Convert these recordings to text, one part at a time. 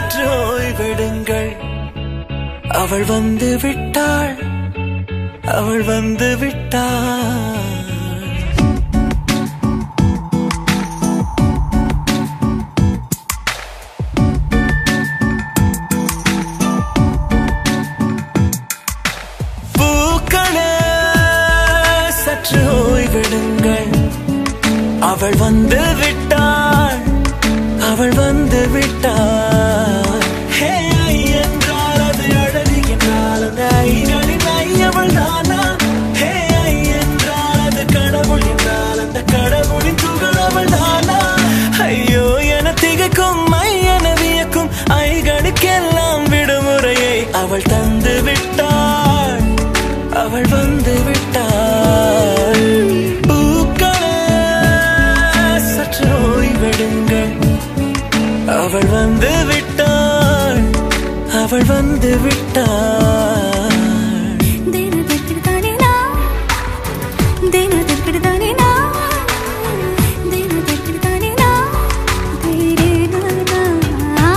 சற்று ஓய்வெடுங்கள் அவள் வந்து விட்டாள் அவள் வந்து விட்டாள் பூக்களே சற்று ஓய்வெடுங்கள் அவள் வந்து விட்டாள் அவள் வந்து விட்டாள் ஹே ஐ என்றால் அது அழகு என்றால் அந்த ஐகளின் ஐ அவள் தானா ஹே ஐ என்றால் அது கடவுள் என்றால் அந்த கடவுளின் துகள் அவள் தானா ஐயோ என திகைக்கும் ஐ என வியக்கும் ஐகளுக்கெல்லாம் விடுமுறையை அவள் தந்து விட்டாள் அவள் வந்து விட்டாள் பூக்களே சற்று ஓய்வெடுங்கள் அவள் வந்து விட்டாள் அவள் வந்து விட்டாள் ದಿನದಕ್ಕಿಡ್ತಾನೆ ನಾ ದಿನದಕ್ಕಿಡ್ತಾನೆ ನಾ ದಿನದಕ್ಕಿಡ್ತಾನೆ ನಾ ತೇರೆ ನಾ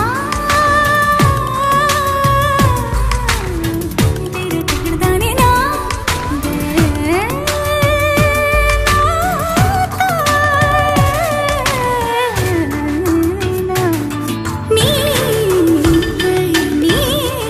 ದಿನದಕ್ಕಿಡ್ತಾನೆ ನಾ நீ நீ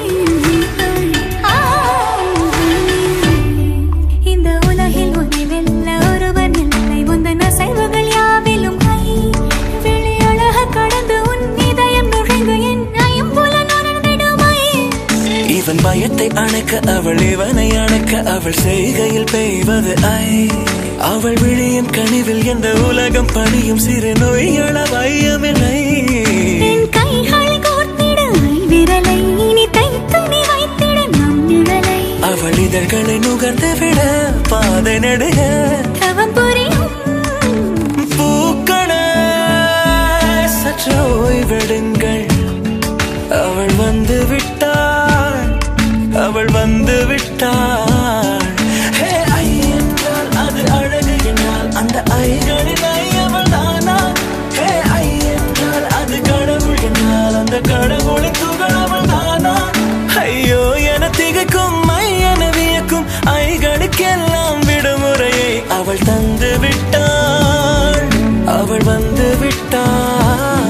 இந்த உலகில் உன்னை வெல்ல ஒருவர் இல்லை முந்தன அசைவுகள் யாவிலும் கை வெளி அழக கடந்து உன் இதயம் நுழைந்து என் ஐம்புல நுழைந்திடுமை இவன் பயத்தை அணைக்க அவள் இவனை அணைக்க அவள் செய்கையில் பெய்வது ஐ அவள் விழியின் கனிவில் எந்த உலகம் பணியும் சிறு நோய்கள வையமில்லை என் கைகளை கோர்த்திட விரலை இனி தைத்து நீ வைத்திட நம் நிழலை அவள் இதழ்களை நுகர்ந்து விட பாதை நடுக தவம் புரியும் பூக்களே சற்று ஓய்வெடுங்கள் அவள் வந்து விட்டாள் அவள் வந்து விட்டாள் ஹே ஐ என்றால் அது அழகு என்றால் அந்த ஐகளின் ஐ அவள் தானா ஹே ஐ என்றால் அது கடவுள் என்றால் அந்த கடவுளின் துகள் அவள் தானா ஐயோ என திகைக்கும் ஐ என வியக்கும் ஐகளுக்கெல்லாம் விடுமுறையை அவள் தந்து விட்டாள் அவள் வந்து விட்டாள்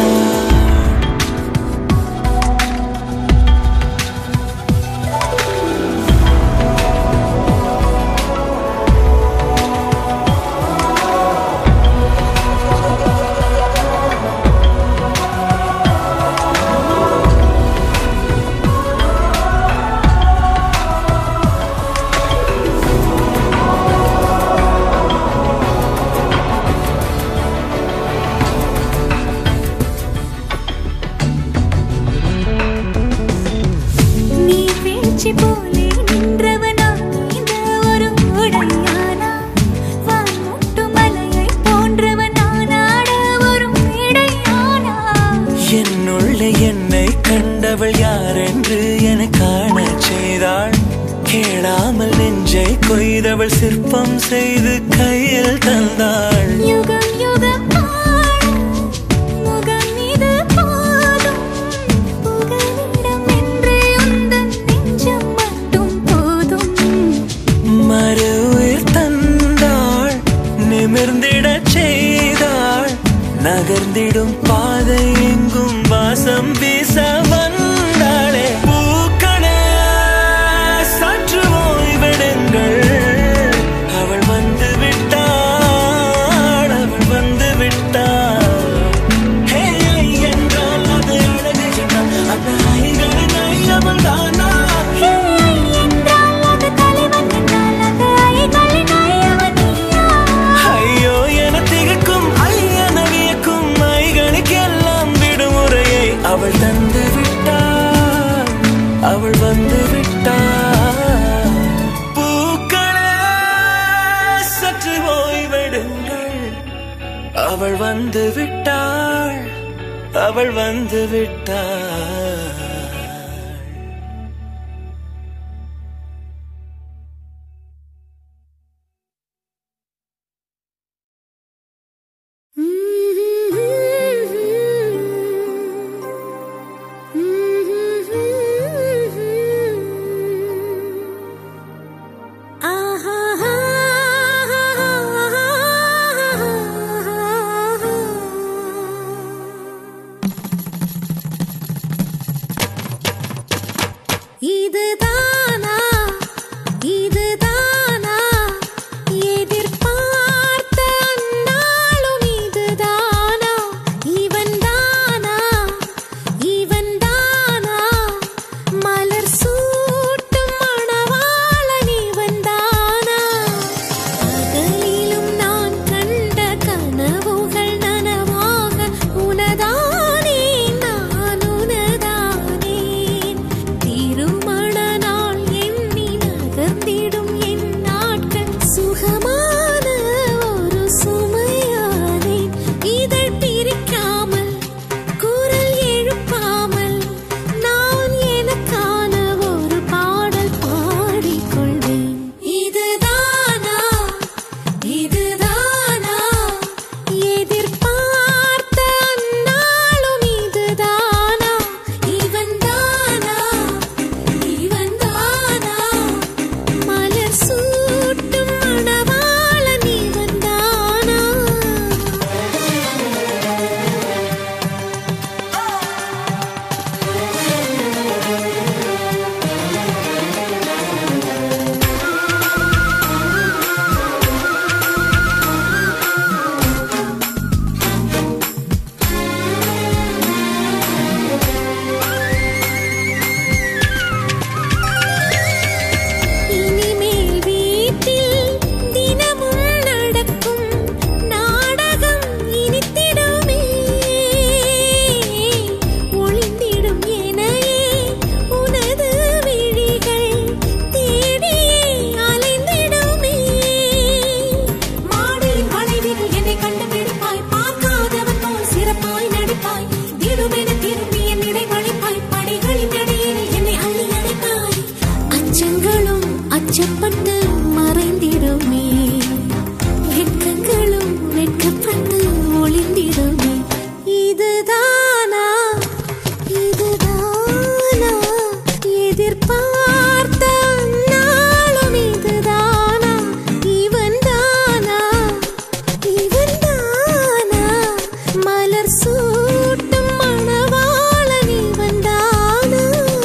நீ வீழ்ச்சி போலே நின்றவனா இந்த ஒரு உடையானா வான் முட்டு மலையை போன்றவனானாட ஒரு இடையானா என்னுள்ளே என்னை கண்டவள் யார் என்று என காணச் செய்தாள் கேளாமல் நெஞ்சை கொய்தவள் சிற்பம் செய்து கையில் தந்தாள் யுகம் யுகம் ஆளும் முகம் இது போதும் புகலிடம் என்று உந்தன் நெஞ்சம் மட்டும் போதும் மறு உயிர் தந்தாள் நிமிர்ந்திடச் செய்தாள் நகர்ந்திடும் பாதை எங்கும் வாசம் வீச வந்தாளே பூக்களே சற்று ஓய்வெடுங்கள் அவள் வந்து விட்டாள் அவள் வந்து விட்டாள் ஹே ஐ என்றால் அது அழகு என்றால் அந்த ஐகளின் ஐ அவள் தானா ஹே என்றால் அது தலைவன் என்றால் அது ஐகளின் ஐயவனியா ஐயோ என திகைக்கும் ஐயன வியக்கும் ஐகளுக்கெல்லாம் விடுமுறையை அவள் தந்து விட்டாள் அவள் வந்து விட்டாள் பூக்களே சற்று ஓய்வெடுங்கள் அவள் வந்து விட்டாள் அவள் வந்து விட்டாள் இதுதானா இதுதானா எதிர்பார்த்த அந்நாளும் இதுதானா இவன் தானா இவன் தானா மலர் சூட்டும் மணவாளன் இவன் தானா பகலிலும் நான் கண்ட கனவுகள் நனவாக உனதானே நான் உனதானேன் திருமண நாள் எண்ணி நகர்ந்திடும் என் நாட்கள் சுகமான ஒரு சுமையானேன் இதழ் பிரிக்காமல் குரல் எழுப்பாமல் நான் எனக்கான ஒரு பாடல் பாடிக்கொள்வேன் இதுதானா இதுதானா எதிர்பார்த்த அந்நாளும் இதுதானா இவன் தானா இவன் தானா மலர் சூட்டும் மணவாளன் இவன் தானா இனிமேல் வீட்டில் தினமும் நடக்கும் நாடகம் இனித்திடுமே ஒளிந்திடும் எனையே உனது விழிகள் தேடியே அலைந்திடுமே மாடியின் வளைவில் என்னை கண்டுபிடிப்பாய் பார்க்காதவன் போல் சிறப்பாய் நடிப்பாய் திடுமென திரும்பி என் இடை வழிப்பாய் படிகளின் இடையில் என்னை அள்ளி அணைப்பாய் அச்சங்களும் அச்சப்பட்டு மறைந்திடுமே வெட்கங்களும் வெட்கப்பட்டு ஒளிந்திடுமே இதுதானா இதுதானா எதிர்பார்த்த நாளும் இதுதானா இவன் தானா இவன் தானா மலர் சூட்டும் மணவாளன் இவன் தானா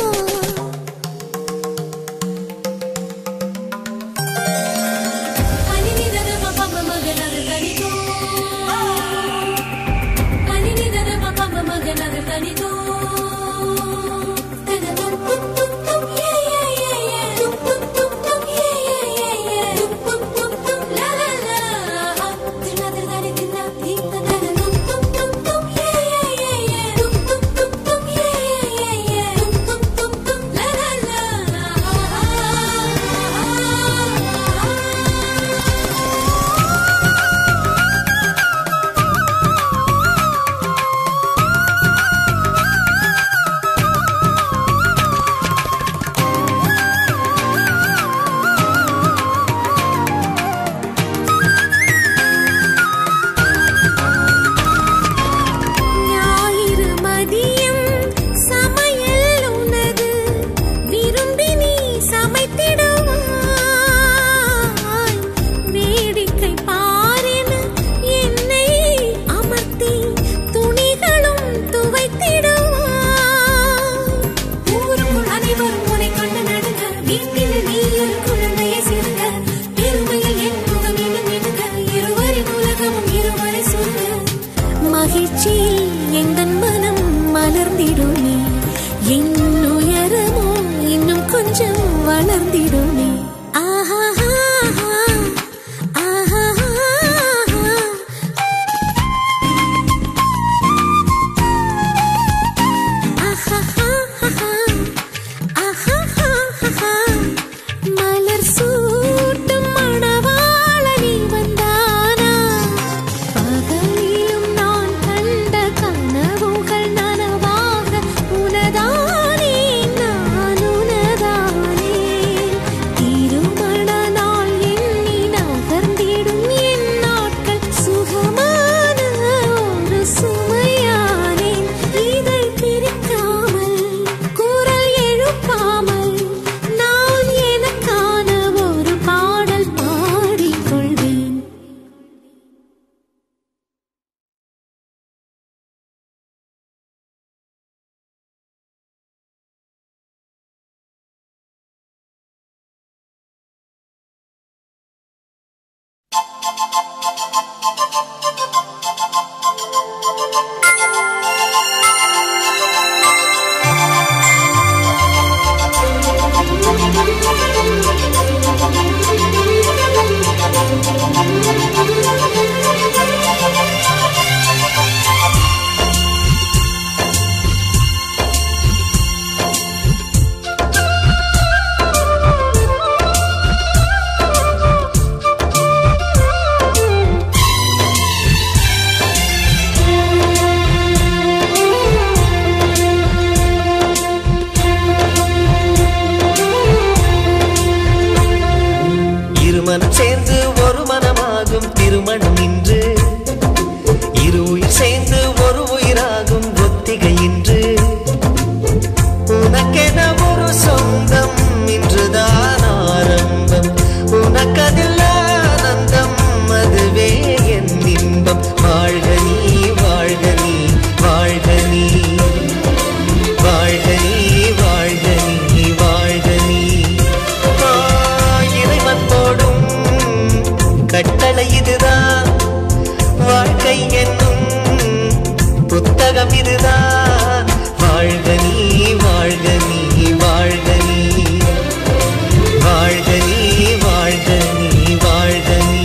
ஞாயிறு மதியம் சமையல் உனது விரும்பி நீ சமைத்திடுவாய் வேடிக்கை பாரென என்னை அமர்த்தி துணிகளும் துவைத்திடுவாய் ஊருக்குள் அனைவரும் உன்னை கண்டு நடுங்க வீட்டில் நீ ஒரு குழந்தையை சிறுங்க பெருமையில் என் முகம் இன்னும் இடுங்க இருவரின் உலகமும் இருவரை சொல்ல மகிழ்ச்சியில் எங்கள் மனம் மலர்ந்திடுமே என் உயரமோ இன்னும் கொஞ்சம் வளர்ந்திடுமே ஆஹா ஆஹா மலர் சூட்டும் மணவாளன் இவன் தானா பகலிலும் நான் கண்ட கனவுகள் நனவாக உனதானே நான் உனதானே திருமண இருமனம் சேர்ந்து ஒரு மனமாகும் திருமணம் இன்று இரு உயிர் சேர்ந்து ஒரு உயிராகும் ஒத்திகை இன்று உனக்கென ஒரு சொந்தம் இன்றுதான் ஆரம்பம் உனக்கதில் ஆனந்தம் அதுவே என் இன்பம் வாழ்க நீ வாழ்க நீ வாழ்க நீ வாழ்க நீ வாழ்க நீ வாழ்க நீ ஆ, இறைவன் போடும் கட்டளை இதுதான் வாழ்க்கை என்னும் புத்தகம் இதுதான் வாழ்க நீ வாழ்க நீ வாழ்க நீ வாழ்க நீ வாழ்க நீ வாழ்க நீ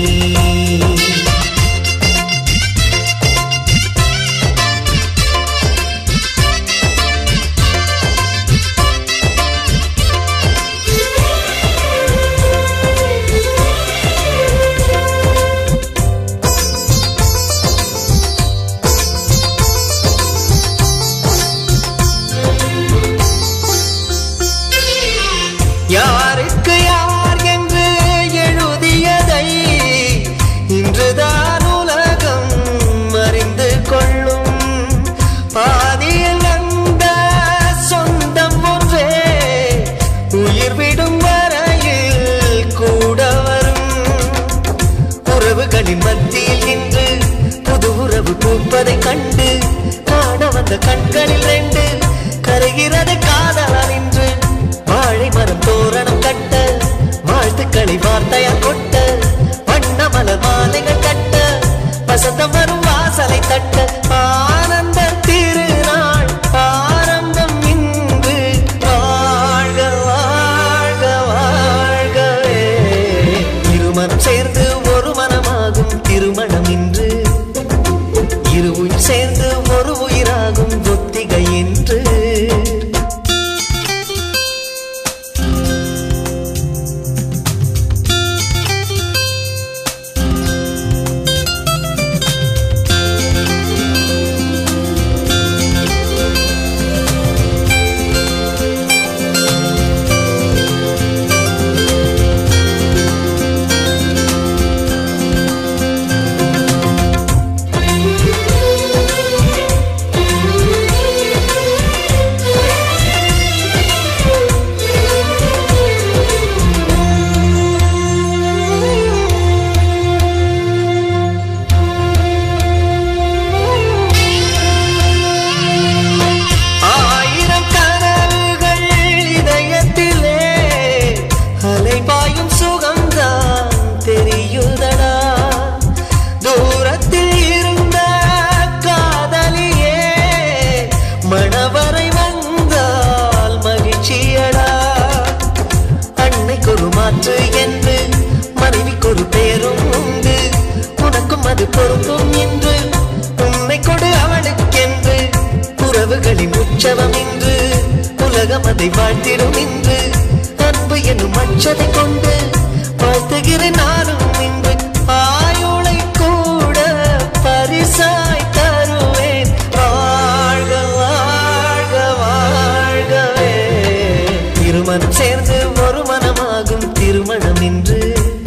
யாருக்கு யார் என்று எழுதியதை இன்றுதான் உலகம் அறிந்து கொள்ளும் பாதியில் அந்த சொந்தம் ஒன்றே உயிர் விடும் வரையில் கூட வரும் உறவுகளின் மத்தியில் இன்று புது உறவு பூப்பதை கண்டு காண வந்த கண்களில் ரெண்டு கரைகிறது காதலால் இன்று வாழை மரம் தோரணம் கட்ட வாழ்த்துக்களை வார்த்தையால் கொட்ட வண்ண மலர் மாலைகள் கட்ட வசந்தம் வரும் வாசலை தட்ட ஆனந்த திருநாள் ஆரம்பம் இன்று வாழ்க வாழ்க வாழ்கவே இருமனம் சேர்ந்து ஒரு மனமாகும் திருமணம் இன்று இரு உயிர் சேர்ந்து ஒரு உயிராகும் ஒத்திகை என்று ஆயிரம் கனவுகள் இதயத்திலே அலைபாயும் சுகம்தான் தெரியுதடா தூரத்தில் இருந்த காதலியே மணவரை வந்தால் மகிழ்ச்சியடா அன்னைக்கு ஒரு மாற்று என்று மனைவிக்கு ஒரு பேரும் உண்டு உனக்கும் அது பொருந்தும் என்று உன்னை கொடு அவளுக்கென்று உறவுகளின் உற்சவம் இன்று உலகம் அதை வாழ்த்திடும் இன்று அன்பு என்னும் அச்சதை கொண்டு வாழ்த்துகிறேன் நானும் இன்று ஆயுளை கூட பரிசாய் தருவேன் வாழ்க வாழ்க வாழ்கவே திருமணம் சேர்ந்து ஒரு மனமாகும் திருமணம் இன்று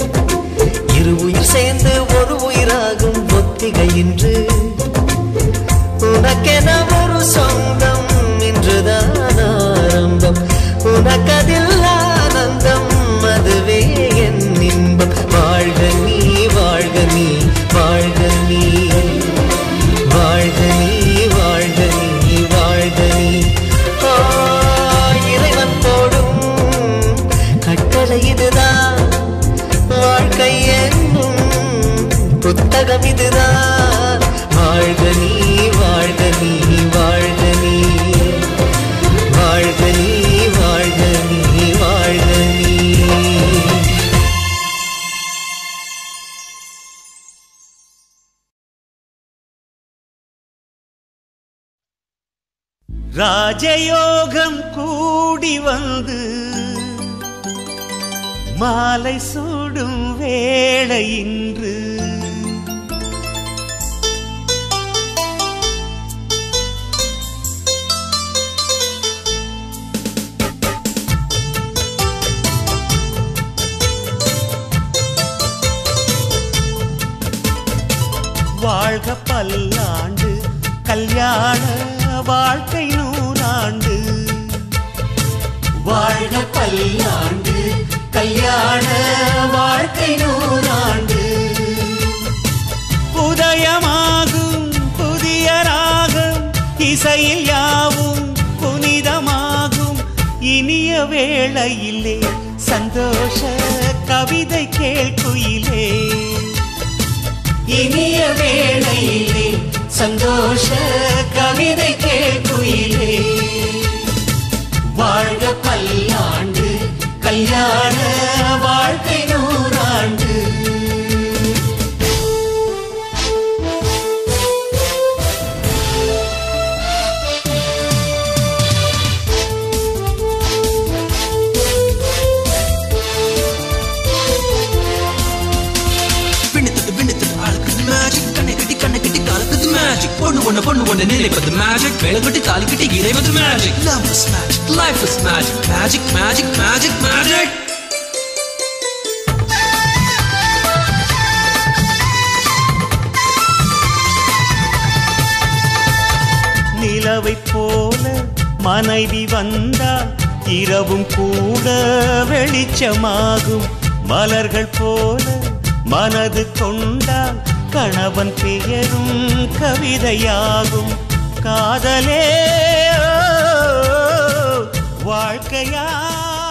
இரு உயிர் சேர்ந்து ஒரு உயிராகும் ஒத்திகை இன்று உனக்கென ஒரு சொந்தம் இன்றுதான் ஆரம்பம் உனக்கதில் ஆனந்தம் அதுவே என் இன்பம் வாழ்க நீ வாழ்க நீ வாழ்க நீ வாழ்க நீ வாழ்க நீ வாழ்க நீ ஆ, இறைவன் போடும் ராஜயோகம் கூடி வந்து மாலை சூடும் வேளை இன்று வாழ்க பல்லாண்டு கல்யாண வாழ்க்கை நூறாண்டு வாழ்க பல்லாண்டு கல்யாண வாழ்க்கை நூறாண்டு உதயமாகும் புதிய ராகம் இசையில் யாவும் புனிதமாகும் இனிய வேளையிலே சந்தோஷ கவிதை கேட்குயிலே இனிய வேளையிலே சந்தோஷ கவிதை கேட்குயிலே வாழ்க பல்லாண்டு கல்யாண வாழ்க்கை நூறாண்டு பின்னித்தது பின்னித்தது ஆளுக்குது மேஜிக் கண்ணை கட்டி கண்ணை கட்டி காலுக்குது மேஜிக் பொண்ணு ஒண்ணு பொண்ணு ஒண்ணு நினைப்பது மேஜிக் வேலை கட்டி தாலி கட்டி இறைவது magic love is magic life is magic magic magic magic magic நிலவை போல மனைவி வந்தால் இரவும் கூட வெளிச்சமாகும் மலர்கள் போல மனது கொண்டால் கணவன் பெயரும் கவிதையாகும் காதலே ஓ, வாழ்க்கையா